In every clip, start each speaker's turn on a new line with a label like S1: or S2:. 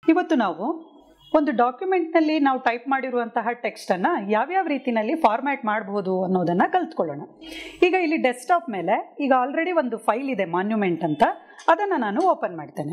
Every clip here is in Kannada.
S1: ಇವತ್ತು ನಾವು ಒಂದು ಡಾಕ್ಯುಮೆಂಟ್ನಲ್ಲಿ ನಾವು ಟೈಪ್ ಮಾಡಿರುವಂತಹ ಟೆಕ್ಸ್ಟನ್ನು ಯಾವ್ಯಾವ ರೀತಿಯಲ್ಲಿ ಫಾರ್ಮ್ಯಾಟ್ ಮಾಡಬಹುದು ಅನ್ನೋದನ್ನು ಕಲ್ತ್ಕೊಳ್ಳೋಣ ಈಗ ಇಲ್ಲಿ ಡೆಸ್ಕ್ಟಾಪ್ ಮೇಲೆ ಈಗ ಆಲ್ರೆಡಿ ಒಂದು ಫೈಲ್ ಇದೆ ಮಾನ್ಯುಮೆಂಟ್ ಅಂತ ಅದನ್ನು ನಾನು ಓಪನ್ ಮಾಡ್ತೇನೆ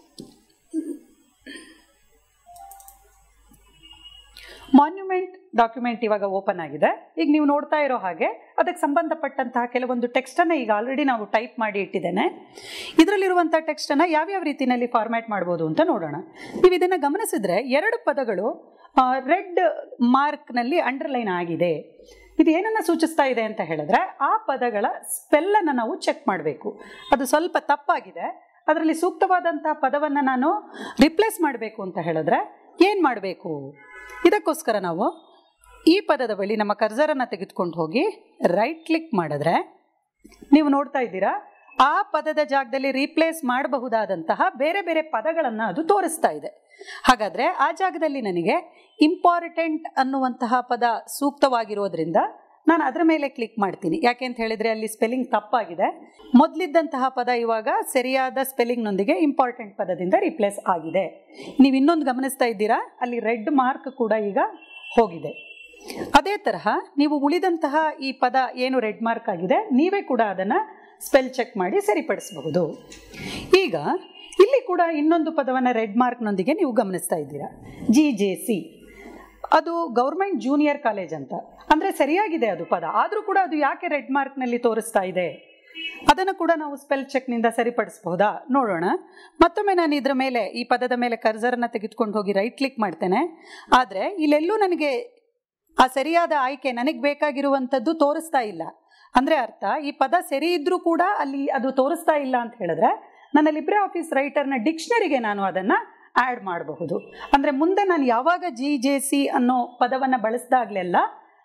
S1: ಮಾನ್ಯುಮೆಂಟ್ ಡಾಕ್ಯುಮೆಂಟ್ ಇವಾಗ ಓಪನ್ ಆಗಿದೆ ಈಗ ನೀವು ನೋಡ್ತಾ ಇರೋ ಹಾಗೆ ಅದಕ್ಕೆ ಸಂಬಂಧಪಟ್ಟಂತಹ ಕೆಲವೊಂದು ಟೆಕ್ಸ್ಟನ್ನು ಈಗ ಆಲ್ರೆಡಿ ನಾವು ಟೈಪ್ ಮಾಡಿ ಇಟ್ಟಿದ್ದೇನೆ ಇದರಲ್ಲಿರುವಂಥ ಟೆಕ್ಸ್ಟನ್ನು ಯಾವ್ಯಾವ ರೀತಿಯಲ್ಲಿ ಫಾರ್ಮ್ಯಾಟ್ ಮಾಡ್ಬೋದು ಅಂತ ನೋಡೋಣ ನೀವು ಇದನ್ನು ಗಮನಿಸಿದ್ರೆ ಎರಡು ಪದಗಳು ರೆಡ್ ಮಾರ್ಕ್ನಲ್ಲಿ ಅಂಡರ್ಲೈನ್ ಆಗಿದೆ ಇದು ಏನನ್ನು ಸೂಚಿಸ್ತಾ ಇದೆ ಅಂತ ಹೇಳಿದ್ರೆ ಆ ಪದಗಳ ಸ್ಪೆಲ್ಲನ್ನು ನಾವು ಚೆಕ್ ಮಾಡಬೇಕು ಅದು ಸ್ವಲ್ಪ ತಪ್ಪಾಗಿದೆ ಅದರಲ್ಲಿ ಸೂಕ್ತವಾದಂತಹ ಪದವನ್ನು ನಾನು ರಿಪ್ಲೇಸ್ ಮಾಡಬೇಕು ಅಂತ ಹೇಳಿದ್ರೆ ಏನು ಮಾಡಬೇಕು ಇದಕ್ಕೋಸ್ಕರ ನಾವು ಈ ಪದದ ಬಳಿ ನಮ್ಮ ಕರ್ಸರನ್ನು ತೆಗೆದುಕೊಂಡು ಹೋಗಿ ರೈಟ್ ಕ್ಲಿಕ್ ಮಾಡಿದ್ರೆ ನೀವು ನೋಡ್ತಾ ಇದ್ದೀರಾ ಆ ಪದದ ಜಾಗದಲ್ಲಿ ರೀಪ್ಲೇಸ್ ಮಾಡಬಹುದಾದಂತಹ ಬೇರೆ ಬೇರೆ ಪದಗಳನ್ನು ಅದು ತೋರಿಸ್ತಾ ಇದೆ ಹಾಗಾದರೆ ಆ ಜಾಗದಲ್ಲಿ ನನಗೆ ಇಂಪಾರ್ಟೆಂಟ್ ಅನ್ನುವಂತಹ ಪದ ಸೂಕ್ತವಾಗಿರೋದ್ರಿಂದ ನಾನು ಅದರ ಮೇಲೆ ಕ್ಲಿಕ್ ಮಾಡ್ತೀನಿ ಯಾಕೆ ಅಂತ ಹೇಳಿದರೆ ಅಲ್ಲಿ ಸ್ಪೆಲ್ಲಿಂಗ್ ತಪ್ಪಾಗಿದೆ ಮೊದಲಿದ್ದಂತಹ ಪದ ಇವಾಗ ಸರಿಯಾದ ಸ್ಪೆಲ್ಲಿಂಗ್ನೊಂದಿಗೆ ಇಂಪಾರ್ಟೆಂಟ್ ಪದದಿಂದ ರಿಪ್ಲೇಸ್ ಆಗಿದೆ ನೀವು ಇನ್ನೊಂದು ಗಮನಿಸ್ತಾ ಇದ್ದೀರಾ ಅಲ್ಲಿ ರೆಡ್ ಮಾರ್ಕ್ ಕೂಡ ಈಗ ಹೋಗಿದೆ ಅದೇ ತರಹ ನೀವು ಉಳಿದಂತಹ ಈ ಪದ ಏನು ರೆಡ್ ಮಾರ್ಕ್ ಆಗಿದೆ ನೀವೇ ಕೂಡ ಅದನ್ನು ಸ್ಪೆಲ್ ಚೆಕ್ ಮಾಡಿ ಸರಿಪಡಿಸಬಹುದು ಈಗ ಇಲ್ಲಿ ಕೂಡ ಇನ್ನೊಂದು ಪದವನ್ನು ರೆಡ್ ಮಾರ್ಕ್ನೊಂದಿಗೆ ನೀವು ಗಮನಿಸ್ತಾ ಇದ್ದೀರಾ ಜಿ ಜೆ ಸಿ ಅದು ಗೌರ್ಮೆಂಟ್ ಜೂನಿಯರ್ ಕಾಲೇಜ್ ಅಂತ ಅಂದರೆ ಸರಿಯಾಗಿದೆ ಅದು ಪದ ಆದರೂ ಕೂಡ ಅದು ಯಾಕೆ ರೆಡ್ ಮಾರ್ಕ್ನಲ್ಲಿ ತೋರಿಸ್ತಾ ಇದೆ ಅದನ್ನು ಕೂಡ ನಾವು ಸ್ಪೆಲ್ ಚೆಕ್ನಿಂದ ಸರಿಪಡಿಸಬಹುದಾ ನೋಡೋಣ ಮತ್ತೊಮ್ಮೆ ನಾನು ಇದರ ಮೇಲೆ ಈ ಪದದ ಮೇಲೆ ಕರ್ಸರನ್ನು ತೆಗೆದುಕೊಂಡು ಹೋಗಿ ರೈಟ್ ಕ್ಲಿಕ್ ಮಾಡ್ತೇನೆ ಆದರೆ ಇಲ್ಲೆಲ್ಲೂ ನನಗೆ ಆ ಸರಿಯಾದ ಆಯ್ಕೆ ನನಗೆ ಬೇಕಾಗಿರುವಂಥದ್ದು ತೋರಿಸ್ತಾ ಇಲ್ಲ ಅಂದರೆ ಅರ್ಥ ಈ ಪದ ಸರಿ ಇದ್ದರೂ ಕೂಡ ಅಲ್ಲಿ ಅದು ತೋರಿಸ್ತಾ ಇಲ್ಲ ಅಂತ ಹೇಳಿದ್ರೆ ನನ್ನ ಲಿಬ್ರೆ ಆಫೀಸ್ ರೈಟರ್ನ ಡಿಕ್ಷನರಿಗೆ ನಾನು ಅದನ್ನು ಆ್ಯಡ್ ಮಾಡಬಹುದು ಅಂದರೆ ಮುಂದೆ ನಾನು ಯಾವಾಗ ಜಿ ಜೆ ಸಿ ಅನ್ನೋ ಪದವನ್ನು ಬಳಸಿದಾಗಲೆಲ್ಲ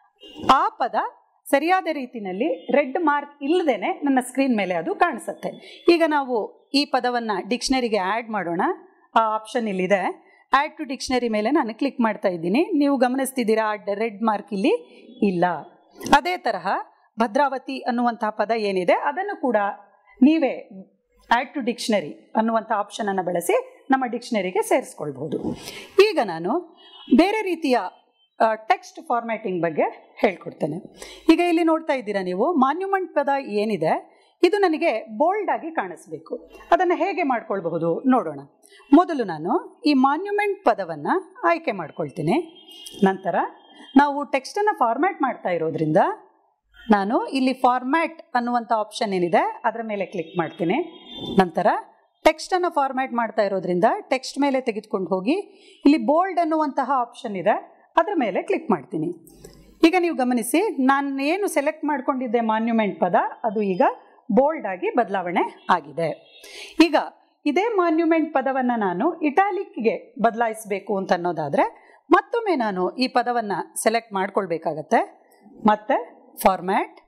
S1: ಆ ಪದ ಸರಿಯಾದ ರೀತಿಯಲ್ಲಿ ರೆಡ್ ಮಾರ್ಕ್ ಇಲ್ಲದೇನೆ ನನ್ನ ಸ್ಕ್ರೀನ್ ಮೇಲೆ ಅದು ಕಾಣಿಸುತ್ತೆ ಈಗ ನಾವು ಈ ಪದವನ್ನು ಡಿಕ್ಷನರಿಗೆ ಆ್ಯಡ್ ಮಾಡೋಣ ಆ ಆಪ್ಷನ್ ಇಲ್ಲಿದೆ ಆ್ಯಡ್ ಟು ಡಿಕ್ಷನರಿ ಮೇಲೆ ನಾನು ಕ್ಲಿಕ್ ಮಾಡ್ತಾ ಇದ್ದೀನಿ ನೀವು ಗಮನಿಸ್ತಿದ್ದೀರಾ ಆ ರೆಡ್ ಮಾರ್ಕ್ ಇಲ್ಲಿ ಇಲ್ಲ ಅದೇ ತರಹ ಭದ್ರಾವತಿ ಅನ್ನುವಂತಹ ಪದ ಏನಿದೆ ಅದನ್ನು ಕೂಡ ನೀವೇ ಆ್ಯಡ್ ಟು ಡಿಕ್ಷನರಿ ಅನ್ನುವಂಥ ಆಪ್ಷನನ್ನು ಬಳಸಿ ನಮ್ಮ ಡಿಕ್ಷನರಿಗೆ ಸೇರಿಸ್ಕೊಳ್ಬೋದು ಈಗ ನಾನು ಬೇರೆ ರೀತಿಯ ಟೆಕ್ಸ್ಟ್ ಫಾರ್ಮ್ಯಾಟಿಂಗ್ ಬಗ್ಗೆ ಹೇಳ್ಕೊಡ್ತೇನೆ ಈಗ ಇಲ್ಲಿ ನೋಡ್ತಾ ಇದ್ದೀರಾ ನೀವು ಮಾನ್ಯುಮೆಂಟ್ ಪದ ಏನಿದೆ ಇದು ನನಗೆ ಬೋಲ್ಡ್ ಆಗಿ ಕಾಣಿಸ್ಬೇಕು ಅದನ್ನು ಹೇಗೆ ಮಾಡ್ಕೊಳ್ಬಹುದು ನೋಡೋಣ ಮೊದಲು ನಾನು ಈ ಮಾನ್ಯುಮೆಂಟ್ ಪದವನ್ನು ಆಯ್ಕೆ ಮಾಡ್ಕೊಳ್ತೀನಿ ನಂತರ ನಾವು ಟೆಕ್ಸ್ಟನ್ನು ಫಾರ್ಮ್ಯಾಟ್ ಮಾಡ್ತಾ ಇರೋದ್ರಿಂದ ನಾನು ಇಲ್ಲಿ ಫಾರ್ಮ್ಯಾಟ್ ಅನ್ನುವಂಥ ಆಪ್ಷನ್ ಏನಿದೆ ಅದರ ಮೇಲೆ ಕ್ಲಿಕ್ ಮಾಡ್ತೀನಿ ನಂತರ ಟೆಕ್ಸ್ಟನ್ನು ಫಾರ್ಮ್ಯಾಟ್ ಮಾಡ್ತಾ ಇರೋದ್ರಿಂದ ಟೆಕ್ಸ್ಟ್ ಮೇಲೆ ತೆಗೆದುಕೊಂಡು ಹೋಗಿ ಇಲ್ಲಿ ಬೋಲ್ಡ್ ಅನ್ನುವಂತಹ ಆಪ್ಷನ್ ಇದೆ ಅದರ ಮೇಲೆ ಕ್ಲಿಕ್ ಮಾಡ್ತೀನಿ ಈಗ ನೀವು ಗಮನಿಸಿ ನಾನು ಏನು ಸೆಲೆಕ್ಟ್ ಮಾಡ್ಕೊಂಡಿದ್ದೆ ಮಾನ್ಯುಮೆಂಟ್ ಪದ ಅದು ಈಗ ಬೋಲ್ಡ್ ಆಗಿ ಬದಲಾವಣೆ ಆಗಿದೆ ಈಗ ಇದೇ ಮಾನ್ಯುಮೆಂಟ್ ಪದವನ್ನು ನಾನು ಇಟಾಲಿಕ್ಗೆ ಬದಲಾಯಿಸಬೇಕು ಅಂತ ಅನ್ನೋದಾದರೆ ಮತ್ತೊಮ್ಮೆ ನಾನು ಈ ಪದವನ್ನು ಸೆಲೆಕ್ಟ್ ಮಾಡ್ಕೊಳ್ಬೇಕಾಗತ್ತೆ ಮತ್ತು ಫಾರ್ಮ್ಯಾಟ್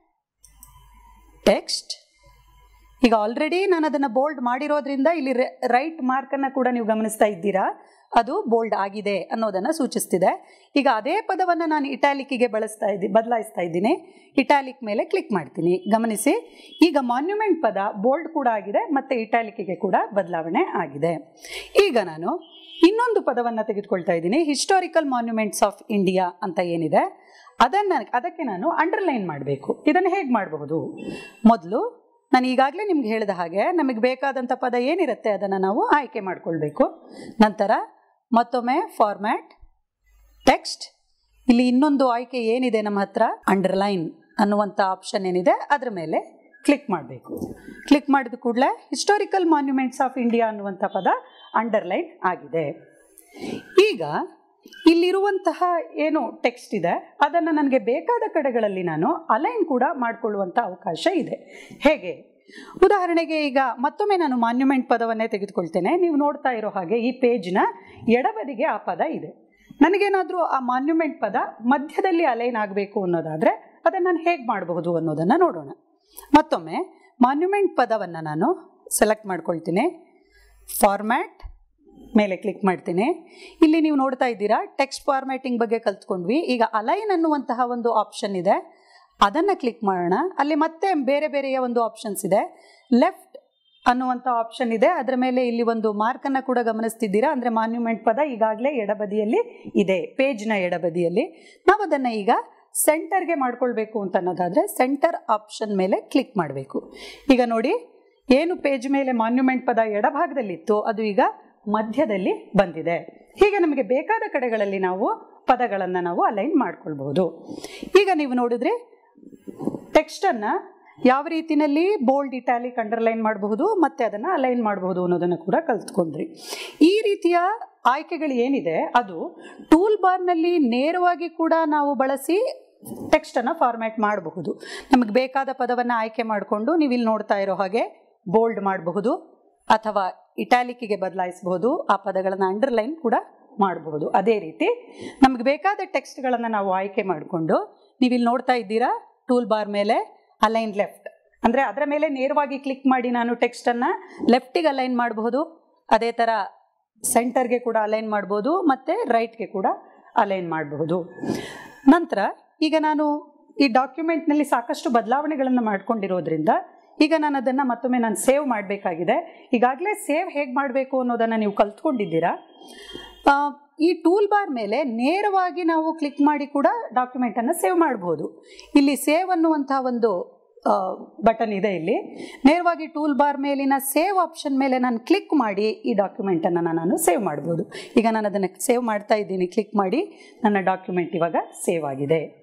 S1: ಟೆಕ್ಸ್ಟ್ ಈಗ ಆಲ್ರೆಡಿ ನಾನು ಅದನ್ನು ಬೋಲ್ಡ್ ಮಾಡಿರೋದ್ರಿಂದ ಇಲ್ಲಿ ರೈಟ್ ಮಾರ್ಕನ್ನು ಕೂಡ ನೀವು ಗಮನಿಸ್ತಾ ಇದ್ದೀರಾ ಅದು ಬೋಲ್ಡ್ ಆಗಿದೆ ಅನ್ನೋದನ್ನು ಸೂಚಿಸ್ತಿದೆ ಈಗ ಅದೇ ಪದವನ್ನು ನಾನು ಇಟಾಲಿಕ್ಕಿಗೆ ಬಳಸ್ತಾ ಇದ್ದೀನಿ ಬದಲಾಯಿಸ್ತಾ ಇದ್ದೀನಿ ಇಟಾಲಿಕ್ ಮೇಲೆ ಕ್ಲಿಕ್ ಮಾಡ್ತೀನಿ ಗಮನಿಸಿ ಈಗ ಮಾನ್ಯುಮೆಂಟ್ ಪದ ಬೋಲ್ಡ್ ಕೂಡ ಆಗಿದೆ ಮತ್ತು ಇಟಾಲಿಕ್ಕಿಗೆ ಕೂಡ ಬದಲಾವಣೆ ಆಗಿದೆ ಈಗ ನಾನು ಇನ್ನೊಂದು ಪದವನ್ನು ತೆಗೆದುಕೊಳ್ತಾ ಇದ್ದೀನಿ ಹಿಸ್ಟಾರಿಕಲ್ ಮಾನ್ಯುಮೆಂಟ್ಸ್ ಆಫ್ ಇಂಡಿಯಾ ಅಂತ ಏನಿದೆ ಅದನ್ನು ಅದಕ್ಕೆ ನಾನು ಅಂಡರ್ಲೈನ್ ಮಾಡಬೇಕು ಇದನ್ನು ಹೇಗೆ ಮಾಡಬಹುದು ಮೊದಲು ನಾನು ಈಗಾಗಲೇ ನಿಮ್ಗೆ ಹೇಳಿದ ಹಾಗೆ ನಮಗೆ ಬೇಕಾದಂಥ ಪದ ಏನಿರುತ್ತೆ ಅದನ್ನು ನಾವು ಆಯ್ಕೆ ಮಾಡಿಕೊಳ್ಬೇಕು ನಂತರ ಮತ್ತೊಮ್ಮೆ ಫಾರ್ಮ್ಯಾಟ್ ಟೆಕ್ಸ್ಟ್ ಇಲ್ಲಿ ಇನ್ನೊಂದು ಆಯ್ಕೆ ಏನಿದೆ ನಮ್ಮ ಹತ್ರ ಅಂಡರ್ಲೈನ್ ಅನ್ನುವಂಥ ಆಪ್ಷನ್ ಏನಿದೆ ಅದರ ಮೇಲೆ ಕ್ಲಿಕ್ ಮಾಡಬೇಕು ಕ್ಲಿಕ್ ಮಾಡಿದ ಕೂಡಲೇ ಹಿಸ್ಟಾರಿಕಲ್ ಮಾನ್ಯುಮೆಂಟ್ಸ್ ಆಫ್ ಇಂಡಿಯಾ ಅನ್ನುವಂಥ ಪದ ಅಂಡರ್ಲೈನ್ ಆಗಿದೆ ಈಗ ಇಲ್ಲಿರುವಂತಹ ಏನು ಟೆಕ್ಸ್ಟ್ ಇದೆ ಅದನ್ನು ನನಗೆ ಬೇಕಾದ ಕಡೆಗಳಲ್ಲಿ ನಾನು ಅಲೈನ್ ಕೂಡ ಮಾಡಿಕೊಳ್ಳುವಂಥ ಅವಕಾಶ ಇದೆ ಹೇಗೆ ಉದಾಹರಣೆಗೆ ಈಗ ಮತ್ತೊಮ್ಮೆ ನಾನು ಮಾನ್ಯುಮೆಂಟ್ ಪದವನ್ನೇ ತೆಗೆದುಕೊಳ್ತೇನೆ ನೀವು ನೋಡ್ತಾ ಇರೋ ಹಾಗೆ ಈ ಪೇಜ್ನ ಎಡಬದಿಗೆ ಆ ಪದ ಇದೆ ನನಗೇನಾದರೂ ಆ ಮಾನ್ಯುಮೆಂಟ್ ಪದ ಮಧ್ಯದಲ್ಲಿ ಅಲೈನ್ ಆಗಬೇಕು ಅನ್ನೋದಾದರೆ ಅದನ್ನು ನಾನು ಹೇಗೆ ಮಾಡಬಹುದು ಅನ್ನೋದನ್ನು ನೋಡೋಣ ಮತ್ತೊಮ್ಮೆ ಮಾನ್ಯುಮೆಂಟ್ ಪದವನ್ನು ನಾನು ಸೆಲೆಕ್ಟ್ ಮಾಡ್ಕೊಳ್ತೀನಿ ಫಾರ್ಮ್ಯಾಟ್ ಮೇಲೆ ಕ್ಲಿಕ್ ಮಾಡ್ತೀನಿ ಇಲ್ಲಿ ನೀವು ನೋಡ್ತಾ ಇದ್ದೀರಾ ಟೆಕ್ಸ್ಟ್ ಫಾರ್ಮ್ಯಾಟಿಂಗ್ ಬಗ್ಗೆ ಕಲ್ತ್ಕೊಂಡ್ವಿ ಈಗ ಅಲೈನ್ ಅನ್ನುವಂತಹ ಒಂದು ಆಪ್ಷನ್ ಇದೆ ಅದನ್ನು ಕ್ಲಿಕ್ ಮಾಡೋಣ ಅಲ್ಲಿ ಮತ್ತೆ ಬೇರೆ ಬೇರೆಯ ಒಂದು ಆಪ್ಷನ್ಸ್ ಇದೆ ಲೆಫ್ಟ್ ಅನ್ನುವಂಥ ಆಪ್ಷನ್ ಇದೆ ಅದರ ಮೇಲೆ ಇಲ್ಲಿ ಒಂದು ಮಾರ್ಕನ್ನು ಕೂಡ ಗಮನಿಸ್ತಿದ್ದೀರಾ ಅಂದರೆ ಮಾನ್ಯುಮೆಂಟ್ ಪದ ಈಗಾಗಲೇ ಎಡಬದಿಯಲ್ಲಿ ಇದೆ ಪೇಜ್ನ ಎಡಬದಿಯಲ್ಲಿ ನಾವು ಅದನ್ನು ಈಗ ಸೆಂಟರ್ಗೆ ಮಾಡ್ಕೊಳ್ಬೇಕು ಅಂತ ಅನ್ನೋದಾದರೆ ಸೆಂಟರ್ ಆಪ್ಷನ್ ಮೇಲೆ ಕ್ಲಿಕ್ ಮಾಡಬೇಕು ಈಗ ನೋಡಿ ಏನು ಪೇಜ್ ಮೇಲೆ ಮಾನ್ಯುಮೆಂಟ್ ಪದ ಎಡಭಾಗದಲ್ಲಿತ್ತು ಅದು ಈಗ ಮಧ್ಯದಲ್ಲಿ ಬಂದಿದೆ ಹೀಗೆ ನಮಗೆ ಬೇಕಾದ ಕಡೆಗಳಲ್ಲಿ ನಾವು ಪದಗಳನ್ನು ನಾವು ಅಲೈನ್ ಮಾಡ್ಕೊಳ್ಬಹುದು ಈಗ ನೀವು ನೋಡಿದ್ರೆ ಟೆಕ್ಸ್ಟನ್ನು ಯಾವ ರೀತಿಯಲ್ಲಿ ಬೋಲ್ಡ್ ಇಟ್ಯಾಲಿಕ್ ಅಂಡರ್ಲೈನ್ ಮಾಡಬಹುದು ಮತ್ತು ಅದನ್ನು ಅಲೈನ್ ಮಾಡಬಹುದು ಅನ್ನೋದನ್ನು ಕೂಡ ಕಲ್ತ್ಕೊಂಡ್ರಿ ಈ ರೀತಿಯ ಆಯ್ಕೆಗಳು ಏನಿದೆ ಅದು ಟೂಲ್ ಬಾರ್ನಲ್ಲಿ ನೇರವಾಗಿ ಕೂಡ ನಾವು ಬಳಸಿ ಟೆಕ್ಸ್ಟನ್ನು ಫಾರ್ಮ್ಯಾಟ್ ಮಾಡಬಹುದು ನಮಗೆ ಬೇಕಾದ ಪದವನ್ನು ಆಯ್ಕೆ ಮಾಡಿಕೊಂಡು ನೀವು ಇಲ್ಲಿ ನೋಡ್ತಾ ಇರೋ ಹಾಗೆ ಬೋಲ್ಡ್ ಮಾಡಬಹುದು ಅಥವಾ ಇಟ್ಯಾಲಿಕ್ಕಿಗೆ ಬದಲಾಯಿಸಬಹುದು ಆ ಪದಗಳನ್ನು ಅಂಡರ್ಲೈನ್ ಕೂಡ ಮಾಡಬಹುದು ಅದೇ ರೀತಿ ನಮಗೆ ಬೇಕಾದ ಟೆಕ್ಸ್ಟ್ಗಳನ್ನು ನಾವು ಆಯ್ಕೆ ಮಾಡಿಕೊಂಡು ನೀವು ಇಲ್ಲಿ ನೋಡ್ತಾ ಇದ್ದೀರಾ ಟೂಲ್ ಬಾರ್ ಮೇಲೆ ಅಲೈನ್ ಲೆಫ್ಟ್ ಅಂದರೆ ಅದರ ಮೇಲೆ ನೇರವಾಗಿ ಕ್ಲಿಕ್ ಮಾಡಿ ನಾನು ಟೆಕ್ಸ್ಟನ್ನು ಲೆಫ್ಟಿಗೆ ಅಲೈನ್ ಮಾಡಬಹುದು ಅದೇ ಥರ ಸೆಂಟರ್ಗೆ ಕೂಡ ಅಲೈನ್ ಮಾಡ್ಬೋದು ಮತ್ತು ರೈಟ್ಗೆ ಕೂಡ ಅಲೈನ್ ಮಾಡಬಹುದು ನಂತರ ಈಗ ನಾನು ಈ ಡಾಕ್ಯುಮೆಂಟ್ನಲ್ಲಿ ಸಾಕಷ್ಟು ಬದಲಾವಣೆಗಳನ್ನು ಮಾಡ್ಕೊಂಡಿರೋದ್ರಿಂದ ಈಗ ನಾನು ಅದನ್ನು ಮತ್ತೊಮ್ಮೆ ನಾನು ಸೇವ್ ಮಾಡಬೇಕಾಗಿದೆ ಈಗಾಗಲೇ ಸೇವ್ ಹೇಗೆ ಮಾಡಬೇಕು ಅನ್ನೋದನ್ನು ನೀವು ಕಲ್ತ್ಕೊಂಡಿದ್ದೀರಾ ಆ, ಈ ಟೂಲ್ ಬಾರ್ ಮೇಲೆ ನೇರವಾಗಿ ನಾವು ಕ್ಲಿಕ್ ಮಾಡಿ ಕೂಡ ಡಾಕ್ಯುಮೆಂಟನ್ನು ಸೇವ್ ಮಾಡ್ಬೋದು ಇಲ್ಲಿ ಸೇವ್ ಅನ್ನುವಂಥ ಒಂದು ಬಟನ್ ಇದೆ ಇಲ್ಲಿ ನೇರವಾಗಿ ಟೂಲ್ ಬಾರ್ ಮೇಲಿನ ಸೇವ್ ಆಪ್ಷನ್ ಮೇಲೆ ನಾನು ಕ್ಲಿಕ್ ಮಾಡಿ ಈ ಡಾಕ್ಯುಮೆಂಟನ್ನು ನಾನು ಸೇವ್ ಮಾಡ್ಬೋದು ಈಗ ನಾನು ಅದನ್ನು ಸೇವ್ ಮಾಡ್ತಾ ಇದ್ದೀನಿ ಕ್ಲಿಕ್ ಮಾಡಿ ನನ್ನ ಡಾಕ್ಯುಮೆಂಟ್ ಇವಾಗ ಸೇವ್ ಆಗಿದೆ